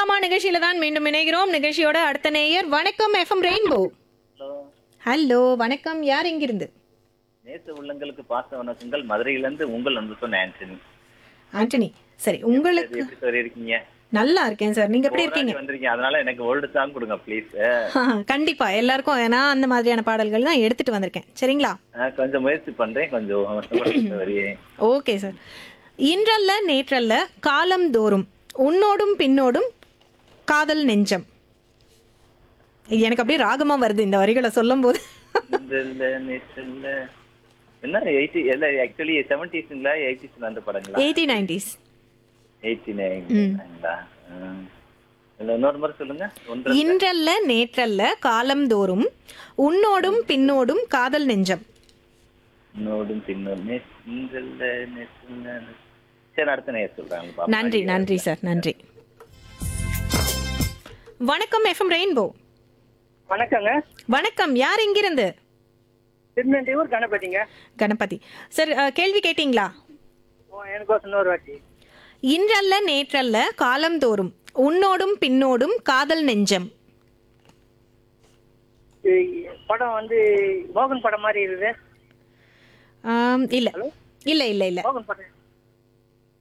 பேசலாமா நிகழ்ச்சியில தான் மீண்டும் இணைகிறோம் நிகழ்ச்சியோட அடுத்த நேயர் வணக்கம் எஃப்எம் ரெயின்போ ஹலோ ஹலோ வணக்கம் யார் எங்கிருந்து நேச உள்ளங்களுக்கு பாச வணக்கங்கள் மதுரையிலேருந்து உங்கள் அன்பு சொன்ன ஆண்டனி ஆண்டனி சரி உங்களுக்கு எப்படி சார் இருக்கீங்க நல்லா இருக்கேன் சார் நீங்க எப்படி இருக்கீங்க போராடி வந்திருக்கீங்க அதனால எனக்கு ஓல்டு சாங் கொடுங்க ப்ளீஸ் கண்டிப்பா எல்லாருக்கும் நான் அந்த மாதிரியான பாடல்கள் தான் எடுத்துட்டு வந்திருக்கேன் சரிங்களா கொஞ்சம் முயற்சி பண்றேன் கொஞ்சம் அவசரப்பட்டு வருகிறேன் ஓகே சார் இன்றல்ல நேற்றல்ல காலம் தோறும் உன்னோடும் பின்னோடும் காதல் நெஞ்சம் இது எனக்கு அப்படியே ராகமா வருது இந்த வரிகளை சொல்லும் போது இன்றல்ல, நேற்றல்ல. என்ன எயிட்டி எல்லாம் ஆக்சுவலி செவன்டிஸ்ங்களா எயிட்டிஸ்ல அந்த படங்களா எயிட்டி நைன்டிஸ் எயிட்டி நைன்ங்களா இல்லை இன்னொரு முறை சொல்லுங்க ஒன்று இன்றல்ல நேற்றல்ல காலம் தோறும் உன்னோடும் பின்னோடும் காதல் நெஞ்சம் இன்னோடும் பின்னோடும் நே- இன்றல்ல, நேற்றல்ல. சரி அடுத்த நேரம் சொல்றாங்க பாப்போம். நன்றி நன்றி சார் நன்றி வணக்கம் எஃப்எம் ரெயின்போ வணக்கங்க வணக்கம் யார் எங்கிருந்து திருநெல்வேலூர் கணபதிங்க கணபதி சார் அஹ், கேள்வி கேட்டிங்களா ஓ, எனக்கு இன்னொரு வாட்டி இன்றல்ல நேற்றல்ல காலம் தோறும் உன்னோடும் பின்னோடும் காதல் நெஞ்சம் இது படம் வந்து மோகன் படம் மாதிரி இருக்குது ஆம், இல்ல இல்ல இல்ல இல்ல மோகன் படம்